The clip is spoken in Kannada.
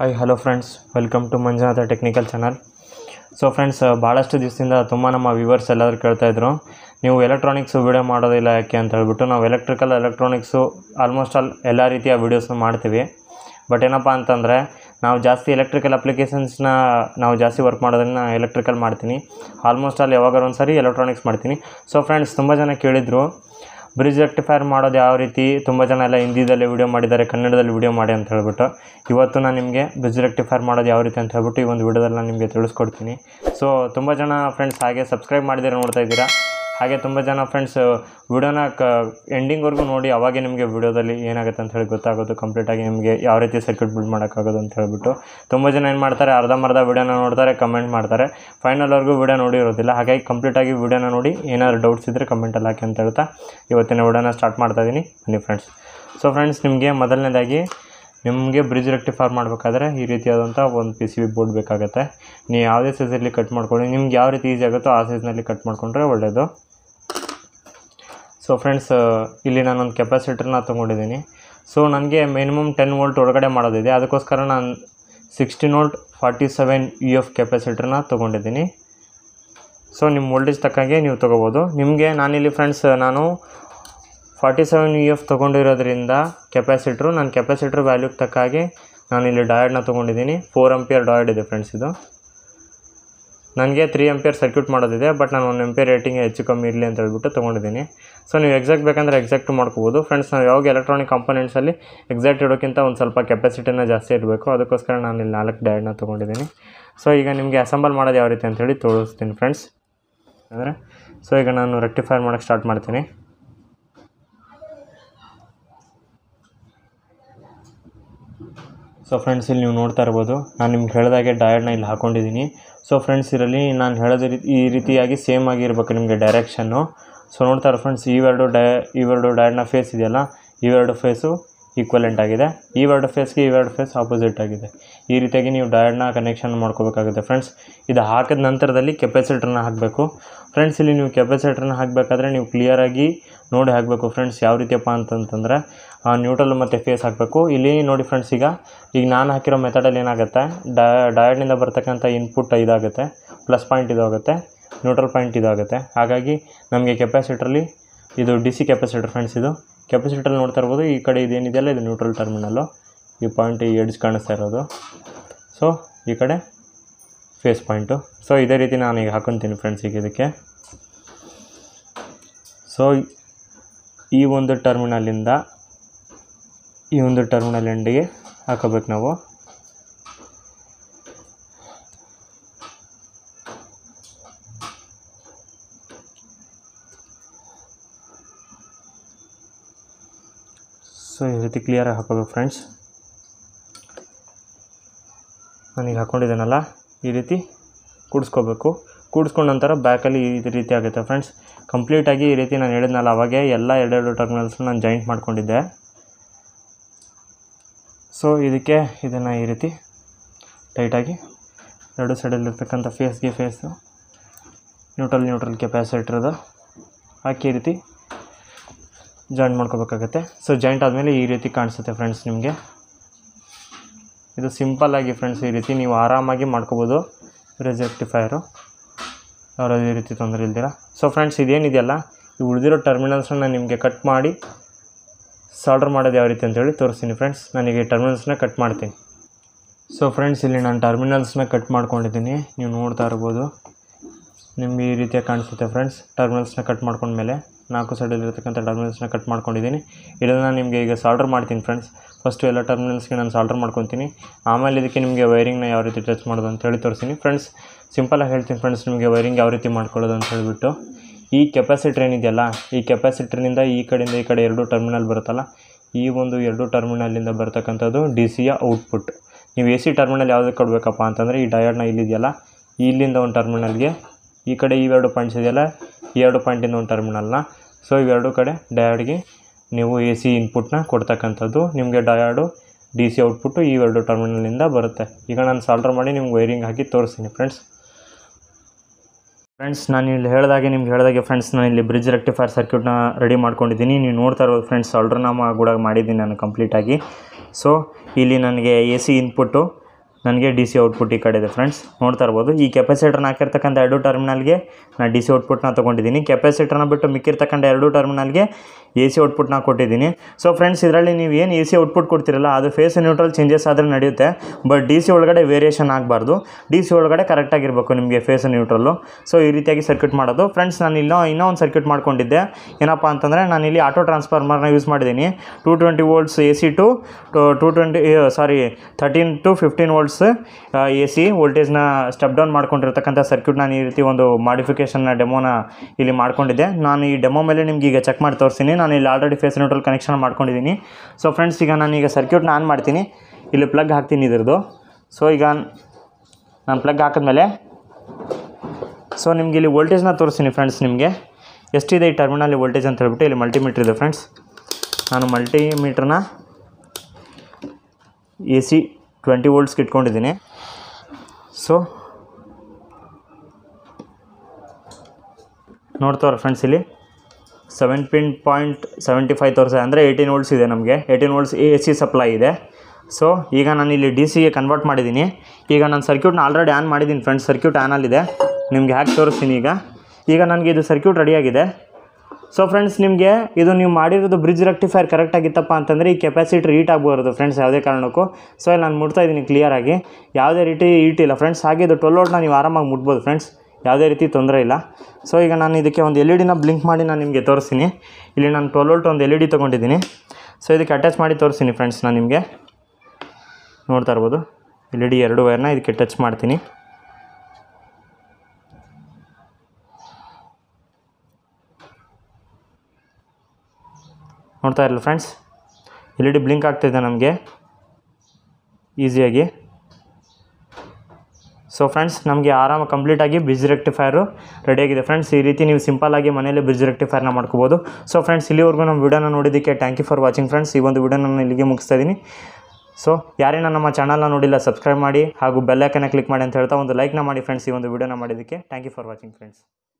hi hello friends welcome to Manjunatha technical channel so friends ಭಾಳಷ್ಟು ದಿವಸದಿಂದ ತುಂಬ ನಮ್ಮ ವ್ಯೂವರ್ಸ್ ಎಲ್ಲರೂ ಕೇಳ್ತಾಯಿದ್ರು ನೀವು ಎಲೆಕ್ಟ್ರಾನಿಕ್ಸು ವೀಡಿಯೋ ಮಾಡೋದಿಲ್ಲ ಯಾಕೆ ಅಂತ ಹೇಳ್ಬಿಟ್ಟು ನಾವು ಎಲೆಕ್ಟ್ರಿಕಲ್ ಎಲೆಕ್ಟ್ರಾನಿಕ್ಸು ಆಲ್ಮೋಸ್ಟ್ ಆಲ್ ಎಲ್ಲ ರೀತಿಯ ವೀಡಿಯೋಸ್ನ ಮಾಡ್ತೀವಿ ಬಟ್ ಏನಪ್ಪ ಅಂತಂದರೆ ನಾವು ಜಾಸ್ತಿ ಎಲೆಕ್ಟ್ರಿಕಲ್ ಅಪ್ಲಿಕೇಶನ್ಸ್ನ ನಾವು ಜಾಸ್ತಿ ವರ್ಕ್ ಮಾಡೋದನ್ನ ಎಲೆಕ್ಟ್ರಿಕಲ್ ಮಾಡ್ತೀನಿ ಆಲ್ಮೋಸ್ಟ್ ಆಲ್ ಯಾವಾಗಾರು ಒಂದು ಸರಿ ಎಲೆಕ್ಟ್ರಾನಿಕ್ಸ್ ಮಾಡ್ತೀನಿ ಸೊ ಫ್ರೆಂಡ್ಸ್ ತುಂಬ ಜನ ಕೇಳಿದರು ಬ್ರಿಡ್ಜ್ ರೆಕ್ಟಿಫೈರ್ ಮಾಡೋದು ಯಾವ ರೀತಿ ತುಂಬ ಜನ ಎಲ್ಲ ಹಿಂದಿದಲ್ಲಿ ವೀಡಿಯೋ ಮಾಡಿದ್ದಾರೆ ಕನ್ನಡದಲ್ಲಿ ವೀಡಿಯೋ ಮಾಡಿ ಅಂತ ಹೇಳ್ಬಿಟ್ಟು ಇವತ್ತು ನಾನು ನಿಮಗೆ ಬ್ರಿಡ್ಜ್ ರೆಕ್ಟಿಫೈರ್ ಮಾಡೋದು ಯಾವ ರೀತಿ ಅಂತ ಹೇಳ್ಬಿಟ್ಟು ಈ ಒಂದು ವೀಡಿಯೋದಲ್ಲಿ ನಾನು ನಿಮಗೆ ತಿಳಿಸ್ಕೊಡ್ತೀನಿ ಸೊ ತುಂಬ ಜನ ಫ್ರೆಂಡ್ಸ್ ಹಾಗೆ ಸಬ್ಸ್ಕ್ರೈಬ್ ಮಾಡಿದ್ದೀರಾ ನೋಡ್ತಾ ಇದ್ದೀರಾ ಹಾಗೆ ತುಂಬ ಜನ ಫ್ರೆಂಡ್ಸ್ ವಿಡಿಯೋನ ಕ ಎಂಡಿಂಗ್ವರೆಗೂ ನೋಡಿ ಅವಾಗೆ ನಿಮಗೆ ವಿಡಿಯೋದಲ್ಲಿ ಏನಾಗುತ್ತೆ ಅಂತ ಹೇಳಿ ಗೊತ್ತಾಗೋದು ಕಂಪ್ಲೀಟಾಗಿ ನಿಮಗೆ ಯಾವ ರೀತಿ ಸರ್ಕ್ಯೂಟ್ ಬಿಲ್ಡ್ ಮಾಡೋಕ್ಕಾಗೋದು ಅಂತ ಹೇಳ್ಬಿಟ್ಟು ತುಂಬ ಜನ ಏನು ಮಾಡ್ತಾರೆ ಅರ್ಧಂಬರ್ಧ ವಿಡಿಯೋನ ನೋಡ್ತಾರೆ ಕಮೆಂಟ್ ಮಾಡ್ತಾರೆ ಫೈನಲ್ವರೆಗೂ ವಿಡಿಯೋ ನೋಡಿರೋದಿಲ್ಲ ಹಾಗಾಗಿ ಕಂಪ್ಲೀಟಾಗಿ ವಿಡಿಯೋನ ನೋಡಿ ಏನಾದ್ರು ಡೌಟ್ಸ್ ಇದ್ದರೆ ಕಮೆಂಟಲ್ಲಿ ಹಾಕಿ ಅಂತ ಹೇಳ್ತಾ ಇವತ್ತಿನ ವಿಡಿಯೋನ ಸ್ಟಾರ್ಟ್ ಮಾಡ್ತಾ ಇದ್ದೀನಿ ಬನ್ನಿ ಫ್ರೆಂಡ್ಸ್ ಸೊ ಫ್ರೆಂಡ್ಸ್ ನಿಮಗೆ ಮೊದಲನೇದಾಗಿ ನಿಮಗೆ ಬ್ರಿಡ್ಜ್ ರೆಕ್ಟಿಫೈರ್ ಮಾಡಬೇಕಾದ್ರೆ ಈ ರೀತಿಯಾದಂಥ ಒಂದು ಪಿ ಸಿ ಬಿ ಬೋರ್ಡ್ ಬೇಕಾಗುತ್ತೆ ನೀವು ಯಾವುದೇ ಸೈಜಲ್ಲಿ ಕಟ್ ಮಾಡ್ಕೊಳ್ಳಿ ನಿಮ್ಗೆ ಯಾವ ರೀತಿ ಈಸಿ ಆಗುತ್ತೋ ಆ ಸೈಜ್ನಲ್ಲಿ ಕಟ್ ಮಾಡಿಕೊಂಡ್ರೆ ಒಳ್ಳೆಯದು ಸೊ ಫ್ರೆಂಡ್ಸ್ ಇಲ್ಲಿ ನಾನೊಂದು ಕೆಪಾಸಿಟರ್ನ ತೊಗೊಂಡಿದ್ದೀನಿ ಸೊ ನನಗೆ ಮಿನಿಮಮ್ ಟೆನ್ ವೋಲ್ಟ್ ಒಳಗಡೆ ಮಾಡೋದಿದೆ ಅದಕ್ಕೋಸ್ಕರ ನಾನು sixteen volt forty seven U F ಕೆಪಾಸಿಟರ್ನ ತೊಗೊಂಡಿದ್ದೀನಿ ಸೊ ನಿಮ್ಮ ವೋಲ್ಟೇಜ್ ತಕ್ಕಂಗೆ ನೀವು ತೊಗೋಬೋದು ನಿಮಗೆ ನಾನಿಲ್ಲಿ ಫ್ರೆಂಡ್ಸ್ ನಾನು ಫಾರ್ಟಿ ಸೆವೆನ್ ಯು ಎಫ್ ತೊಗೊಂಡಿರೋದ್ರಿಂದ ಕೆಪಾಸಿಟ್ರು ನಾನು ಕೆಪಾಸಿಟ್ರ್ ವ್ಯಾಲ್ಯೂಗೆ ತಕ್ಕ ಹಾಗೆ ನಾನಿಲ್ಲಿ ಡಾಯಡ್ನ ತೊಗೊಂಡಿದ್ದೀನಿ ಫೋರ್ ಎಂಪಿಯರ್ ಡಾಯಡ್ ಇದೆ ಫ್ರೆಂಡ್ಸ್ ಇದು ನನಗೆ ತ್ರೀ ಎಂಪಿಯರ್ ಸರ್ಕ್ಯೂಟ್ ಮಾಡೋದಿದೆ ಬಟ್ ನಾನು ಒಂದು ಎಂಪಿಯರ್ ರೇಟಿಂಗ್ ಹೆಚ್ಚು ಕಮ್ಮಿ ಇರಲಿ ಅಂತ ಹೇಳ್ಬಿಟ್ಟು ತೊಗೊಂಡಿದ್ದೀನಿ ಸೊ ನೀವು ಎಕ್ಸಾಕ್ಟ್ ಬೇಕಂದರೆ ಎಕ್ಸಾಕ್ಟ್ ಮಾಡ್ಕೋಬೋದು ಫ್ರೆಂಡ್ಸ್ ನಾವು ಯಾವಾಗ ಎಲೆಕ್ಟ್ರಾನಿಕ್ ಕಾಂಪೊನೆಂಟ್ಸಲ್ಲಿ ಎಕ್ಸಾಕ್ಟ್ ಇಡೋಕ್ಕಿಂತ ಒಂದು ಸ್ವಲ್ಪ ಕೆಪಾಸಿಟಿನ ಜಾಸ್ತಿ ಇರಬೇಕು ಅದಕ್ಕೋಸ್ಕರ ನಾನು ಇಲ್ಲಿ ನಾಲ್ಕು ಡೈಡ್ನ ತೊಗೊಂಡಿದ್ದೀನಿ ಸೊ ಈಗ ನಿಮಗೆ ಅಸೆಂಬಲ್ ಮಾಡೋದು ಯಾವ ರೀತಿ ಅಂತೇಳಿ ತೋರಿಸ್ತೀನಿ ಫ್ರೆಂಡ್ಸ್ ಅಂದರೆ ಸೊ ಈಗ ನಾನು ರೆಕ್ಟಿಫೈರ್ ಮಾಡೋಕ್ಕೆ ಸ್ಟಾರ್ಟ್ ಮಾಡ್ತೀನಿ ಸೊ ಫ್ರೆಂಡ್ಸ್ ಇಲ್ಲಿ ನೀವು ನೋಡ್ತಾ ಇರ್ಬೋದು ನಾನು ನಿಮ್ಗೆ ಹೇಳಿದಾಗೆ ಡಯರ್ಡ್ನ ಇಲ್ಲಿ ಹಾಕೊಂಡಿದ್ದೀನಿ ಸೊ ಫ್ರೆಂಡ್ಸ್ ಇದರಲ್ಲಿ ನಾನು ಹೇಳೋದು ರೀತಿ ಈ ರೀತಿಯಾಗಿ ಸೇಮ್ ಆಗಿರ್ಬೇಕು ನಿಮಗೆ ಡೈರೆಕ್ಷನ್ನು ಸೊ ನೋಡ್ತಾರೆ ಫ್ರೆಂಡ್ಸ್ ಇವೆರಡು ಡಯ ಇವೆರಡು ಡಯರ್ಡ್ನ ಫೇಸ್ ಇದೆಯಲ್ಲ ಇವೆರಡು ಫೇಸು ಈಕ್ವಲೆಂಟ್ ಆಗಿದೆ ಇವೆರಡು ಫೇಸ್ಗೆ ಇವೆರಡು ಫೇಸ್ ಆಪೋಸಿಟ್ ಆಗಿದೆ ಈ ರೀತಿಯಾಗಿ ನೀವು ಡಯರ್ಡ್ನ ಕನೆಕ್ಷನ್ ಮಾಡ್ಕೋಬೇಕಾಗುತ್ತೆ ಫ್ರೆಂಡ್ಸ್ ಇದು ಹಾಕಿದ ನಂತರದಲ್ಲಿ ಕೆಪಾಸಿಟರ್ನ ಹಾಕಬೇಕು ಫ್ರೆಂಡ್ಸ್ ಇಲ್ಲಿ ನೀವು ಕೆಪಾಸಿಟರ್ನ ಹಾಕಬೇಕಾದ್ರೆ ನೀವು ಕ್ಲಿಯರಾಗಿ ನೋಡಿ ಹಾಕಬೇಕು ಫ್ರೆಂಡ್ಸ್ ಯಾವ ರೀತಿಯಪ್ಪ ಅಂತಂತಂದರೆ ನ್ಯೂಟ್ರಲ್ ಮತ್ತು ಫೇಸ್ ಹಾಕಬೇಕು ಇಲ್ಲಿ ನೋಡಿ ಫ್ರೆಂಡ್ಸ್ ಈಗ ಈಗ ನಾನು ಹಾಕಿರೋ ಮೆಥಡಲ್ಲಿ ಏನಾಗುತ್ತೆ ಡಯರ್ಡ್ನಿಂದ ಬರ್ತಕ್ಕಂಥ ಇನ್ಪುಟ್ ಇದಾಗುತ್ತೆ ಪ್ಲಸ್ ಪಾಯಿಂಟ್ ಇದಾಗುತ್ತೆ ನ್ಯೂಟ್ರಲ್ ಪಾಯಿಂಟ್ ಇದಾಗುತ್ತೆ ಹಾಗಾಗಿ ನಮಗೆ ಕೆಪಾಸಿಟ್ರಲ್ಲಿ ಇದು ಡಿ ಸಿ ಕೆಪಾಸಿಟರ್ ಫ್ರೆಂಡ್ಸ್ ಇದು ಕೆಪಾಸಿಟರ್ ನೋಡ್ತಾ ಇರ್ಬೋದು ಈ ಕಡೆ ಇದೇನಿದೆಯಲ್ಲ ಇದು ನ್ಯೂಟ್ರಲ್ ಟರ್ಮಿನಲ್ಲು ಈ ಪಾಯಿಂಟ್ ಈ ಎಡ್ಜ್ ಕಾಣಿಸ್ತಾ ಇರೋದು ಸೊ ಈ ಕಡೆ ಫೇಸ್ ಪಾಯಿಂಟು ಸೊ ಇದೇ ರೀತಿ ನಾನು ಈಗ ಹಾಕೊತೀನಿ ಫ್ರೆಂಡ್ಸ್ ಈಗ ಇದಕ್ಕೆ ಸೊ ಈ ಒಂದು ಟರ್ಮಿನಲಿಂದ ಈ ಒಂದು ಟರ್ಮಿನಲ್ ಎಂಡಿಗೆ ಹಾಕೋಬೇಕು ನಾವು ಸೊ ಈ ರೀತಿ ಕ್ಲಿಯರಾಗಿ ಹಾಕೋಬೇಕು ಫ್ರೆಂಡ್ಸ್ ನಾನೀಗ ಹಾಕ್ಕೊಂಡಿದ್ದೇನಲ್ಲ ಈ ರೀತಿ ಕೂಡಿಸ್ಕೋಬೇಕು ಕೂಡಿಸ್ಕೊಂಡ ನಂತರ ಬ್ಯಾಕಲ್ಲಿ ಈ ರೀತಿ ಆಗುತ್ತೆ ಫ್ರೆಂಡ್ಸ್ ಕಂಪ್ಲೀಟಾಗಿ ಈ ರೀತಿ ನಾನು ಹೇಳಿದ್ನಲ್ಲ ಅವಾಗೆ ಎಲ್ಲ ಎರಡೆರಡು ಟರ್ಮಿನಲ್ಸ್ ನಾನು ಜಾಯಿಂಟ್ ಮಾಡ್ಕೊಂಡಿದ್ದೆ ಸೊ ಇದಕ್ಕೆ ಇದನ್ನು ಈ ರೀತಿ ಟೈಟಾಗಿ ಎರಡು ಸೈಡಲ್ಲಿರ್ತಕ್ಕಂಥ ಫೇಸ್ಗೆ ಫೇಸು ನ್ಯೂಟ್ರಲ್ ನ್ಯೂಟ್ರಲ್ ಕೆಪಾಸಿಟ್ರದ ಹಾಕಿ ಈ ರೀತಿ ಜಾಯಿಂಟ್ ಮಾಡ್ಕೋಬೇಕಾಗತ್ತೆ ಸೊ ಜಾಯಿಂಟ್ ಆದಮೇಲೆ ಈ ರೀತಿ ಕಾಣಿಸುತ್ತೆ ಫ್ರೆಂಡ್ಸ್ ನಿಮಗೆ ಇದು ಸಿಂಪಲ್ಲಾಗಿ ಫ್ರೆಂಡ್ಸ್ ಈ ರೀತಿ ನೀವು ಆರಾಮಾಗಿ ಮಾಡ್ಕೋಬೋದು ರೆಜೆಕ್ಟಿಫೈರು ಅವರು ಈ ರೀತಿ ತೊಂದರೆ ಇಲ್ದಿರ ಸೊ ಫ್ರೆಂಡ್ಸ್ ಇದೇನಿದೆಯಲ್ಲ ಈ ಉಳಿದಿರೋ ಟರ್ಮಿನಲ್ಸ್ನ ನಿಮಗೆ ಕಟ್ ಮಾಡಿ ಸಾಲ್ಡ್ರ್ ಮಾಡೋದು ಯಾವ ರೀತಿ ಅಂತೇಳಿ ತೋರಿಸ್ತೀನಿ ಫ್ರೆಂಡ್ಸ್ ನನಗೆ ಟರ್ಮಿನಲ್ಸ್ನ ಕಟ್ ಮಾಡ್ತೀನಿ ಸೊ ಫ್ರೆಂಡ್ಸ್ ಇಲ್ಲಿ ನಾನು ಟರ್ಮಿನಲ್ಸ್ನ ಕಟ್ ಮಾಡ್ಕೊಂಡಿದ್ದೀನಿ ನೀವು ನೋಡ್ತಾ ಇರ್ಬೋದು ನಿಮಗೆ ಈ ರೀತಿಯಾಗಿ ಕಾಣಿಸುತ್ತೆ ಫ್ರೆಂಡ್ಸ್ ಟರ್ಮಿನಲ್ಸ್ನ ಕಟ್ ಮಾಡ್ಕೊಂಡ್ಮೇಲೆ ನಾಲ್ಕು ಸೈಡಲ್ಲಿರ್ತಕ್ಕಂಥ ಟರ್ಮಿನಲ್ಸ್ನ ಕಟ್ ಮಾಡ್ಕೊಂಡಿದ್ದೀನಿ ಇದನ್ನು ನಿಮಗೆ ಈಗ ಸಾಲ್ಡ್ರ್ ಮಾಡ್ತೀನಿ ಫ್ರೆಂಡ್ಸ್ ಫಸ್ಟು ಎಲ್ಲ ಟರ್ಮಿನಲ್ಸ್ಗೆ ನಾನು ಸಾಲ್ಡ್ರ್ ಮಾಡ್ಕೊತೀನಿ ಆಮೇಲೆ ಇದಕ್ಕೆ ನಿಮಗೆ ವೈರಿಂಗ್ನ ಯಾವ ರೀತಿ ಟಚ್ ಮಾಡೋದು ಅಂತ ಹೇಳಿ ತೋರಿಸ್ತೀನಿ ಫ್ರೆಂಡ್ಸ್ ಸಿಂಪಲಾಗಿ ಹೇಳ್ತೀನಿ ಫ್ರೆಂಡ್ಸ್ ನಿಮಗೆ ವೈರಿಂಗ್ ಯಾವ ರೀತಿ ಮಾಡ್ಕೊಳ್ಳೋದು ಅಂತ ಹೇಳಿಬಿಟ್ಟು ಈ ಕೆಪಾಸಿಟ್ರ್ ಏನಿದೆಯಲ್ಲ ಈ ಕೆಪಾಸಿಟ್ರ್ನಿಂದ ಈ ಕಡೆಯಿಂದ ಈ ಕಡೆ ಎರಡು ಟರ್ಮಿನಲ್ ಬರುತ್ತಲ್ಲ ಈ ಒಂದು ಎರಡು ಟರ್ಮಿನಲ್ಲಿಂದ ಬರ್ತಕ್ಕಂಥದ್ದು ಡಿ ಸಿಯ ಔಟ್ಪುಟ್ ನೀವು ಎ ಸಿ ಟರ್ಮಿನಲ್ ಯಾವುದಕ್ಕೆ ಕೊಡಬೇಕಪ್ಪ ಅಂತಂದರೆ ಈ ಡಯರ್ಡ್ನ ಇಲ್ಲಿದೆಯಲ್ಲ ಇಲ್ಲಿಂದ ಒಂದು ಟರ್ಮಿನಲ್ಗೆ ಈ ಕಡೆ ಇವೆರಡು ಪಾಯಿಂಟ್ಸ್ ಇದೆಯಲ್ಲ ಈ ಎರಡು ಪಾಯಿಂಟಿಂದ ಒಂದು ಟರ್ಮಿನಲ್ನ ಸೊ ಇವೆರಡು ಕಡೆ ಡಯಾಡ್ಗೆ ನೀವು ಎ ಸಿ ಇನ್ಪುಟ್ನ ಕೊಡ್ತಕ್ಕಂಥದ್ದು ನಿಮಗೆ ಡಯಾಡು ಡಿ ಸಿ ಔಟ್ಪುಟ್ಟು ಈ ಎರಡು ಟರ್ಮಿನಲಿಂದ ಬರುತ್ತೆ ಈಗ ನಾನು ಸಾಲ್ಡ್ರ್ ಮಾಡಿ ನಿಮ್ಗೆ ವೈರಿಂಗ್ ಹಾಕಿ ತೋರಿಸ್ತೀನಿ ಫ್ರೆಂಡ್ಸ್ ಫ್ರೆಂಡ್ಸ್ ನಾನು ಇಲ್ಲಿ ಹೇಳಿದಾಗೆ ನಿಮ್ಗೆ ಹೇಳಿದಾಗೆ ಫ್ರೆಂಡ್ಸ್ ನಾನು ಇಲ್ಲಿ ಬ್ರಿಡ್ಜ್ ರೆಕ್ಟಿಫೈರ್ ಸರ್ಕ್ಯೂಟ್ನ ರೆಡಿ ಮಾಡ್ಕೊಂಡಿದ್ದೀನಿ ನೀವು ನೋಡ್ತಾ ಇರೋದು ಫ್ರೆಂಡ್ಸ್ ಸಾಲ್ಡ್ರನ್ನ ಕೂಡ ಮಾಡಿದ್ದೀನಿ ನಾನು ಕಂಪ್ಲೀಟಾಗಿ ಸೊ ಇಲ್ಲಿ ನನಗೆ ಎ ಸಿ ಇನ್ಪುಟ್ಟು ನನಗೆ ಡಿ ಸಿ ಔಟ್ಪುಟ್ ಈ ಕಡೆ ಇದೆ ಫ್ರೆಂಡ್ಸ್ ನೋಡ್ತಾ ಇರ್ಬೋದು ಈ ಕೆಪಾಸಿಟರ್ನ ಹಾಕಿರ್ತಕ್ಕಂಥ ಎರಡು ಟರ್ಮಿನಲ್ಗೆ ನಾನು ಡಿ ಸಿ ಔಟ್ಪುಟ್ನ ತೊಗೊಂಡಿದ್ದೀನಿ ಕೆಪಾಸಿಟರ್ನ ಬಿಟ್ಟು ಮಿಕ್ಕಿರ್ತಕ್ಕಂಥ ಎರಡು ಟರ್ಮಿನಲ್ಗೆ ಎ ಸಿ ಔಟ್ಪುಟ್ನ ಕೊಟ್ಟಿದ್ದೀನಿ ಸೊ ಫ್ರೆಂಡ್ಸ್ ಇದರಲ್ಲಿ ನೀವು ಏನು ಎ ಸಿ ಔಟ್ಪುಟ್ ಕೊಡ್ತಿರಲ್ಲ ಅದು ಫೇಸ್ ನ್ಯೂಟ್ರಲ್ ಚೇಂಜಸ್ ಆದರೆ ನಡೆಯುತ್ತೆ ಬಟ್ ಡಿ ಸಿ ಒಳಗಡೆ ವೇರಿಯೇಷನ್ ಆಗಬಾರ್ದು ಡಿ ಸಿ ಒಳಗಡೆ ಕರೆಕ್ಟಾಗಿರಬೇಕು ನಿಮಗೆ ಫೇಸ್ ನ್ಯೂಟ್ರಲ್ಲು ಸೊ ಈ ರೀತಿಯಾಗಿ ಸರ್ಕ್ಯೂಟ್ ಮಾಡೋದು ಫ್ರೆಂಡ್ಸ್ ನಾನು ಇನ್ನೂ ಇನ್ನೂ ಒಂದು ಸರ್ಕ್ಯೂಟ್ ಮಾಡ್ಕೊಂಡಿದ್ದೆ ಏನಪ್ಪ ಅಂತಂದರೆ ನಾನು ಇಲ್ಲಿ ಆಟೋ ಟ್ರಾನ್ಸ್ಫಾರ್ಮರ್ನ ಯೂಸ್ ಮಾಡಿದ್ದೀನಿ two twenty volts A C to two twenty sorry thirteen to fifteen volts A C ವೋಲ್ಟೇಜ್ನ ಸ್ಟೆಪ್ ಡೌನ್ ಮಾಡ್ಕೊಂಡಿರ್ತಕ್ಕಂಥ ಸರ್ಕ್ಯೂಟ್ ನಾನು ಈ ರೀತಿ ಒಂದು ಮಾಡಿಫಿಕೇಷನ್ನ ಡೆಮೋನ ಇಲ್ಲಿ ಮಾಡ್ಕೊಂಡಿದ್ದೆ ನಾನು ಈ ಡೆಮೋ ಮೇಲೆ ನಿಮ್ಗೆ ಈಗ ಚೆಕ್ ಮಾಡಿ ತೋರಿಸ್ತೀನಿ ನಾನು ಇಲ್ಲಿ ಆಲ್ರೆಡಿ ಫೇಸ್ ನ್ಯೂಟ್ರಲ್ ಕನೆಕ್ಷನ್ ಮಾಡ್ಕೊಂಡಿದ್ದೀನಿ ಸೊ ಫ್ರೆಂಡ್ಸ್ ಈಗ ನಾನು ಈಗ ಸರ್ಕ್ಯೂಟ್ನ ಆನ್ ಮಾಡ್ತೀನಿ ಇಲ್ಲಿ ಪ್ಲಗ್ ಹಾಕ್ತೀನಿ ಇದ್ರದ್ದು ಸೊ ಈಗ ನಾನು ಪ್ಲಗ್ ಹಾಕಿದ್ಮೇಲೆ ಸೊ ನಿಮ್ಗೆ ಇಲ್ಲಿ ವೋಲ್ಟೇಜ್ನ ತೋರಿಸ್ತೀನಿ ಫ್ರೆಂಡ್ಸ್ ನಿಮಗೆ ಎಷ್ಟಿದೆ ಈ ಟರ್ಮಿನಲ್ಲಿ ವೋಲ್ಟೇಜ್ ಅಂತ ಹೇಳ್ಬಿಟ್ಟು ಇಲ್ಲಿ ಮಲ್ಟಿಮೀಟ್ರ್ ಇದೆ ಫ್ರೆಂಡ್ಸ್ ನಾನು ಮಲ್ಟಿಮೀಟ್ರನ್ನ ಎ ಸಿ ಟ್ವೆಂಟಿ ವೋಲ್ಟ್ಸ್ಗೆ ಇಟ್ಕೊಂಡಿದ್ದೀನಿ ಸೊ ನೋಡ್ತವ್ರೆ ಫ್ರೆಂಡ್ಸ್ ಇಲ್ಲಿ ಸೆವೆಂಟೀನ್ ಪಾಯಿಂಟ್ ಸೆವೆಂಟಿ ಫೈವ್ ತೋರಿಸಿದೆ ಅಂದರೆ ಏಯ್ಟೀನ್ ವೋಲ್ಟ್ಸ್ ಇದೆ ನಮಗೆ eighteen volts A C supply ಇದೆ ಸೊ ಈಗ ನಾನು ಇಲ್ಲಿ ಡಿ ಸಿಗೆ ಕನ್ವರ್ಟ್ ಮಾಡಿದ್ದೀನಿ ಈಗ ನಾನು ಸರ್ಕ್ಯೂಟ್ನ ಆಲ್ರೆಡಿ ಆನ್ ಮಾಡಿದ್ದೀನಿ ಫ್ರೆಂಡ್ಸ್ ಸರ್ಕ್ಯೂಟ್ ಆನಲ್ಲಿದೆ ನಿಮಗೆ ಹ್ಯಾಕ್ ತೋರಿಸ್ತೀನಿ ಈಗ ಈಗ ನನಗೆ ಇದು ಸರ್ಕ್ಯೂಟ್ ರೆಡಿಯಾಗಿದೆ ಸೊ ಫ್ರೆಂಡ್ಸ್ ನಿಮಗೆ ಇದು ನೀವು ಮಾಡಿರೋದು ಬ್ರಿಡ್ಜ್ ರೆಕ್ಟಿಫೈರ್ ಕರೆಕ್ಟಾಗಿತ್ತಪ್ಪ ಅಂತಂದರೆ ಈ ಕೆಪಾಸಿಟರ್ ಹೀಟ್ ಆಗಬಾರ್ದು ಫ್ರೆಂಡ್ಸ್ ಯಾವುದೇ ಕಾರಣಕ್ಕೂ ಸೊ ಇಲ್ಲಿ ನಾನು ಮುಟ್ತಾ ಇದ್ದೀನಿ ಕ್ಲಿಯರಾಗಿ ಯಾವುದೇ ರೀತಿ ಹೀಟ್ ಇಲ್ಲ ಫ್ರೆಂಡ್ಸ್ ಹಾಗೆ ಇದು ಟ್ವೆಲ್ ವೋಲ್ಟ್ನ ನೀವು ಆರಾಮಾಗಿ ಮುಟ್ಬೋದು ಫ್ರೆಂಡ್ಸ್ ಯಾವುದೇ ರೀತಿ ತೊಂದರೆ ಇಲ್ಲ ಸೊ ಈಗ ನಾನು ಇದಕ್ಕೆ ಒಂದು ಎಲ್ ಇ ಡಿನ ಬ್ಲಿಂಕ್ ಮಾಡಿ ನಾನು ನಿಮಗೆ ತೋರಿಸ್ತೀನಿ ಇಲ್ಲಿ ನಾನು ಟ್ವೆಲ್ ವೋಲ್ಟ್ ಒಂದು ಎಲ್ ಇ ಡಿ ತೊಗೊಂಡಿದ್ದೀನಿ ಸೊ ಇದಕ್ಕೆ ಅಟ್ಯಾಚ್ ಮಾಡಿ ತೋರಿಸ್ತೀನಿ ಫ್ರೆಂಡ್ಸ್ ನಾನು ನಿಮಗೆ ನೋಡ್ತಾ ಇರ್ಬೋದು ಎಲ್ ಇ ಡಿ ಎರಡು ವೈರ್ನ ಇದಕ್ಕೆ ಟಚ್ ಮಾಡ್ತೀನಿ ನೋಡ್ತಾ ಇರಲ್ಲ friends L E D blink ಆಗ್ತಾಯಿದೆ ನಮಗೆ ಈಸಿಯಾಗಿ ಸೊ ಫ್ರೆಂಡ್ಸ್ ನಮಗೆ ಆರಾಮ ಕಂಪ್ಲೀಟಾಗಿ ಬ್ರಿಡ್ಜ್ ರೆಕ್ಟಿಫೈರು ರೆಡಿಯಾಗಿದೆ ಫ್ರೆಂಡ್ಸ್ ಈ ರೀತಿ ನೀವು ಸಿಂಪಲ್ಲಾಗಿ ಮನೇಲಿ ಬ್ರಿಡ್ಜ್ ರೆಕ್ಟಿಫೈರ್ನ ಮಾಡ್ಕೋಬೋದು ಸೊ ಫ್ರೆಂಡ್ಸ್ ಇಲ್ಲಿವರೆಗೂ ನಮ್ಮ ವಿಡಿಯೋನ ನೋಡಿದ್ದಕ್ಕೆ thank you for watching friends ಈ ಒಂದು ವಿಡಿಯೋನ ನಾನು ಇಲ್ಲಿಗೆ ಮುಗಿಸ್ತಾ ಇದ್ದೀನಿ ಸೊ ಯಾರೇನ ನಮ್ಮ ಚಾನಲ್ನ ನೋಡಿಲ್ಲ ಸಬ್ಸ್ಕ್ರೈಬ್ ಮಾಡಿ ಹಾಗೂ ಬೆಲ್ಲೈಕನ್ನ ಕ್ಲಿಕ್ ಮಾಡಿ ಅಂತ ಹೇಳ್ತಾ ಒಂದು ಲೈಕ್ನ ಮಾಡಿ ಫ್ರೆಂಡ್ಸ್ ಈ ಒಂದು ವಿಡಿಯೋನ ಮಾಡಿದ್ದಕ್ಕೆ thank you for watching friends